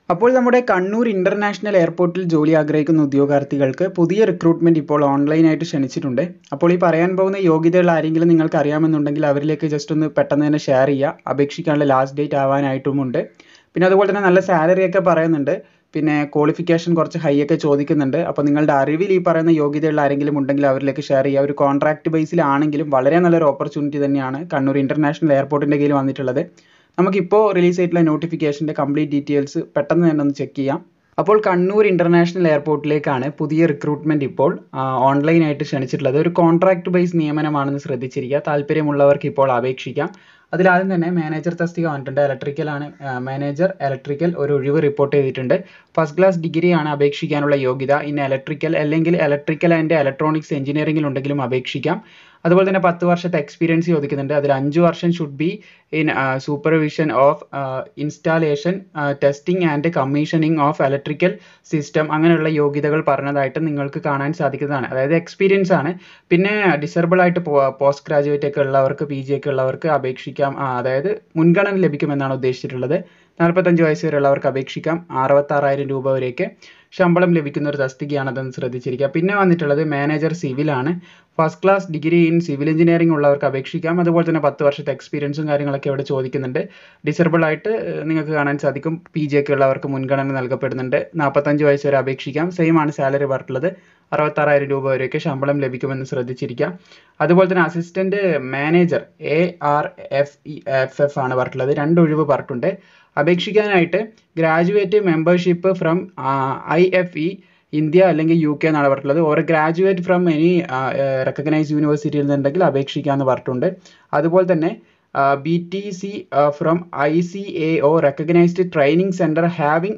അപ്പോൾ നമ്മുടെ കണ്ണൂർ ഇൻ്റർനാഷണൽ എയർപോർട്ടിൽ ജോലി ആഗ്രഹിക്കുന്ന ഉദ്യോഗാർത്ഥികൾക്ക് പുതിയ റിക്രൂട്ട്മെൻറ്റ് ഇപ്പോൾ ഓൺലൈനായിട്ട് ക്ഷണിച്ചിട്ടുണ്ട് അപ്പോൾ ഈ പറയാൻ പോകുന്ന യോഗ്യതകൾ ആരെങ്കിലും നിങ്ങൾക്ക് അറിയാമെന്നുണ്ടെങ്കിൽ അവരിലേക്ക് ജസ്റ്റ് ഒന്ന് പെട്ടെന്ന് തന്നെ ഷെയർ ചെയ്യുക അപേക്ഷിക്കാനുള്ള ലാസ്റ്റ് ഡേറ്റ് ആവാനായിട്ടുമുണ്ട് പിന്നെ അതുപോലെ തന്നെ നല്ല സാലറി ഒക്കെ പറയുന്നുണ്ട് പിന്നെ ക്വാളിഫിക്കേഷൻ കുറച്ച് ഹൈ ഒക്കെ ചോദിക്കുന്നുണ്ട് അപ്പോൾ നിങ്ങളുടെ അറിവിൽ ഈ പറയുന്ന യോഗ്യതയുള്ള ആരെങ്കിലും ഉണ്ടെങ്കിൽ അവരിലേക്ക് ഷെയർ ചെയ്യുക ഒരു കോൺട്രാക്ട് ബേസിലാണെങ്കിലും വളരെ നല്ലൊരു ഓപ്പർച്യൂണിറ്റി തന്നെയാണ് കണ്ണൂർ ഇൻ്റർനാഷണൽ എയർപോർട്ടിൻ്റെ കീഴിൽ വന്നിട്ടുള്ളത് നമുക്കിപ്പോൾ റിലീസ് ആയിട്ടുള്ള നോട്ടിഫിക്കേഷൻ്റെ കംപ്ലീറ്റ് ഡീറ്റെയിൽസ് പെട്ടെന്ന് തന്നെ ഒന്ന് ചെക്ക് ചെയ്യാം അപ്പോൾ കണ്ണൂർ ഇൻ്റർനാഷണൽ എയർപോർട്ടിലേക്കാണ് പുതിയ റിക്രൂട്ട്മെൻറ്റ് ഇപ്പോൾ ഓൺലൈനായിട്ട് ക്ഷണിച്ചിട്ടുള്ളത് ഒരു കോൺട്രാക്ട് ബേസ് നിയമനമാണെന്ന് ശ്രദ്ധിച്ചിരിക്കുക താല്പര്യമുള്ളവർക്ക് ഇപ്പോൾ അപേക്ഷിക്കാം അതിലാദ്യം തന്നെ മാനേജർ തസ്തിക വന്നിട്ടുണ്ട് ഇലക്ട്രിക്കൽ ആണ് മാനേജർ ഇലക്ട്രിക്കൽ ഒരു ഒഴിവ് റിപ്പോർട്ട് ചെയ്തിട്ടുണ്ട് ഫസ്റ്റ് ക്ലാസ് ഡിഗ്രി ആണ് അപേക്ഷിക്കാനുള്ള യോഗ്യത ഇൻ ഇലക്ട്രിക്കൽ അല്ലെങ്കിൽ ഇലക്ട്രിക്കൽ ആൻഡ് ഇലക്ട്രോണിക്സ് എഞ്ചിനീയറിംഗിൽ ഉണ്ടെങ്കിലും അപേക്ഷിക്കാം അതുപോലെ തന്നെ പത്ത് വർഷത്തെ എക്സ്പീരിയൻസ് ചോദിക്കുന്നുണ്ട് അതിൽ അഞ്ച് വർഷം should be in supervision of installation testing and commissioning of electrical system അങ്ങനെയുള്ള യോഗ്യതകൾ പറഞ്ഞതായിട്ട് നിങ്ങൾക്ക് കാണാൻ സാധിക്കുന്നതാണ് അതായത് എക്സ്പീരിയൻസ് ആണ് പിന്നെ ഡിസേബിൾ ആയിട്ട് പോസ്റ്റ് ഗ്രാജുവേറ്റ് ഒക്കെ ഉള്ളവർക്ക് പി ജി ഒക്കെ ഉള്ളവർക്ക് അപേക്ഷിക്കാം അതായത് മുൻഗണന ലഭിക്കുമെന്നാണ് ഉദ്ദേശിച്ചിട്ടുള്ളത് നാൽപ്പത്തഞ്ച് വയസ്സ് വരെയുള്ളവർക്ക് അപേക്ഷിക്കാം അറുപത്താറായിരം രൂപ വരെയൊക്കെ ശമ്പളം ലഭിക്കുന്ന ഒരു തസ്തികയാണതെന്ന് ശ്രദ്ധിച്ചിരിക്കുക പിന്നെ വന്നിട്ടുള്ളത് മാനേജർ സിവിലാണ് first class degree in civil engineering ഉള്ളവർക്ക് അപേക്ഷിക്കാം അതുപോലെ തന്നെ പത്ത് വർഷത്തെ എക്സ്പീരിയൻസും കാര്യങ്ങളൊക്കെ ഇവിടെ ചോദിക്കുന്നുണ്ട് ഡിസേബിൾ ആയിട്ട് നിങ്ങൾക്ക് കാണാൻ സാധിക്കും പി ജി ഒക്കെ ഉള്ളവർക്ക് മുൻഗണന നൽകപ്പെടുന്നുണ്ട് നാൽപ്പത്തഞ്ച് വയസ്സ് വരെ അപേക്ഷിക്കാം സെയിം ആണ് സാലറി പറഞ്ഞിട്ടുള്ളത് അറുപത്താറായിരം രൂപ വരെയൊക്കെ ശമ്പളം ലഭിക്കുമെന്ന് ശ്രദ്ധിച്ചിരിക്കുക അതുപോലെ തന്നെ assistant manager A R F E F F ആണ് പറഞ്ഞിട്ടുള്ളത് രണ്ട് ഒഴിവ് പറഞ്ഞിട്ടുണ്ട് അപേക്ഷിക്കാനായിട്ട് graduate membership from I F E India അല്ലെങ്കിൽ യു കെ എന്നാണ് പറഞ്ഞിട്ടുള്ളത് or graduate from any recognise യൂണിവേഴ്സിറ്റിയിൽ നിന്നുണ്ടെങ്കിൽ അപേക്ഷിക്കാമെന്ന് പറഞ്ഞിട്ടുണ്ട് അതുപോലെ തന്നെ B T C from I C A O recognised training centre having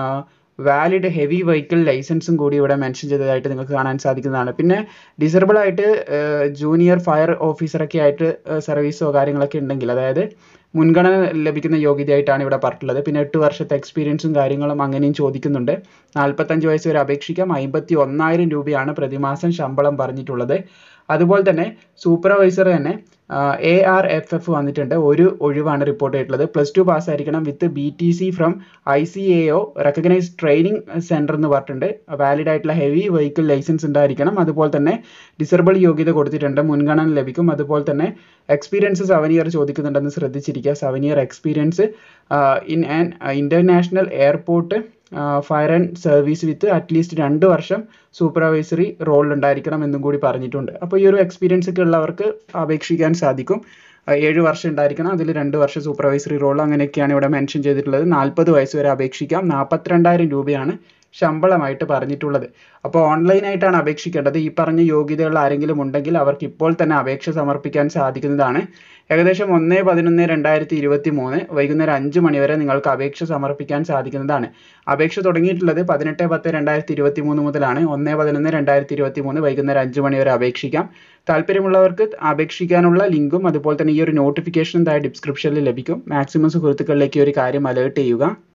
valid heavy vehicle ലൈസൻസും കൂടി ഇവിടെ മെൻഷൻ ചെയ്തതായിട്ട് നിങ്ങൾക്ക് കാണാൻ സാധിക്കുന്നതാണ് പിന്നെ ഡിസേബിൾ ആയിട്ട് ജൂനിയർ ഫയർ ഓഫീസറൊക്കെ ആയിട്ട് സർവീസോ കാര്യങ്ങളൊക്കെ ഉണ്ടെങ്കിൽ അതായത് മുൻഗണന ലഭിക്കുന്ന യോഗ്യതയായിട്ടാണ് ഇവിടെ പറഞ്ഞിട്ടുള്ളത് പിന്നെ എട്ട് വർഷത്തെ എക്സ്പീരിയൻസും കാര്യങ്ങളും അങ്ങനെയും ചോദിക്കുന്നുണ്ട് നാൽപ്പത്തഞ്ച് വയസ്സ് വരെ അപേക്ഷിക്കാം അമ്പത്തി ഒന്നായിരം രൂപയാണ് പ്രതിമാസം ശമ്പളം പറഞ്ഞിട്ടുള്ളത് അതുപോലെ തന്നെ സൂപ്പർവൈസർ തന്നെ എ ആർ എഫ് എഫ് വന്നിട്ടുണ്ട് ഒരു ഒഴിവാണ് റിപ്പോർട്ട് ചെയ്തിട്ടുള്ളത് പ്ലസ് ടു പാസ് ആയിരിക്കണം with B T C from I C A O recognise training centre എന്ന് പറഞ്ഞിട്ടുണ്ട് വാലിഡ് ആയിട്ടുള്ള ഹെവി വെഹിക്കിൾ ലൈസൻസ് ഉണ്ടായിരിക്കണം അതുപോലെ തന്നെ ഡിസേബിൾ യോഗ്യത കൊടുത്തിട്ടുണ്ട് മുൻഗണന ലഭിക്കും അതുപോലെ തന്നെ എക്സ്പീരിയൻസ് സെവൻ ഇയർ ചോദിക്കുന്നുണ്ടെന്ന് ശ്രദ്ധിച്ചിരിക്കുക seven year experience in an international airport fire and service with at least രണ്ട് വർഷം സൂപ്പർവൈസറി റോളിൽ ഉണ്ടായിരിക്കണം എന്നും കൂടി പറഞ്ഞിട്ടുണ്ട് അപ്പോൾ ഈ ഒരു എക്സ്പീരിയൻസ് ഒക്കെ ഉള്ളവർക്ക് അപേക്ഷിക്കാൻ സാധിക്കും ഏഴ് വർഷം ഉണ്ടായിരിക്കണം അതിൽ രണ്ട് വർഷം സൂപ്പർവൈസറി റോൾ അങ്ങനെയൊക്കെയാണ് ഇവിടെ മെൻഷൻ ചെയ്തിട്ടുള്ളത് നാൽപ്പത് വയസ്സ് വരെ അപേക്ഷിക്കാം നാൽപ്പത്തിരണ്ടായിരം രൂപയാണ് ശമ്പളമായിട്ട് പറഞ്ഞിട്ടുള്ളത് അപ്പോൾ ഓൺലൈനായിട്ടാണ് അപേക്ഷിക്കേണ്ടത് ഈ പറഞ്ഞ യോഗ്യതകൾ ആരെങ്കിലും ഉണ്ടെങ്കിൽ അവർക്ക് ഇപ്പോൾ തന്നെ അപേക്ഷ സമർപ്പിക്കാൻ സാധിക്കുന്നതാണ് ഏകദേശം ഒന്ന് പതിനൊന്ന് രണ്ടായിരത്തി ഇരുപത്തി മൂന്ന് വൈകുന്നേരം അഞ്ച് മണിവരെ നിങ്ങൾക്ക് അപേക്ഷ സമർപ്പിക്കാൻ സാധിക്കുന്നതാണ് അപേക്ഷ തുടങ്ങിയിട്ടുള്ളത് പതിനെട്ട് പത്ത് രണ്ടായിരത്തി ഇരുപത്തി മൂന്ന് മുതലാണ് ഒന്ന് പതിനൊന്ന് രണ്ടായിരത്തി ഇരുപത്തി മൂന്ന് വൈകുന്നേരം അഞ്ച് മണിവരെ അപേക്ഷിക്കാം താല്പര്യമുള്ളവർക്ക് അപേക്ഷിക്കാനുള്ള ലിങ്കും അതുപോലെ തന്നെ ഈ ഒരു നോട്ടിഫിക്കേഷനും താഴെ ഡിസ്ക്രിപ്ഷനിൽ ലഭിക്കും മാക്സിമം സുഹൃത്തുക്കളിലേക്ക് ഈ ഒരു കാര്യം അലേർട്ട് ചെയ്യുക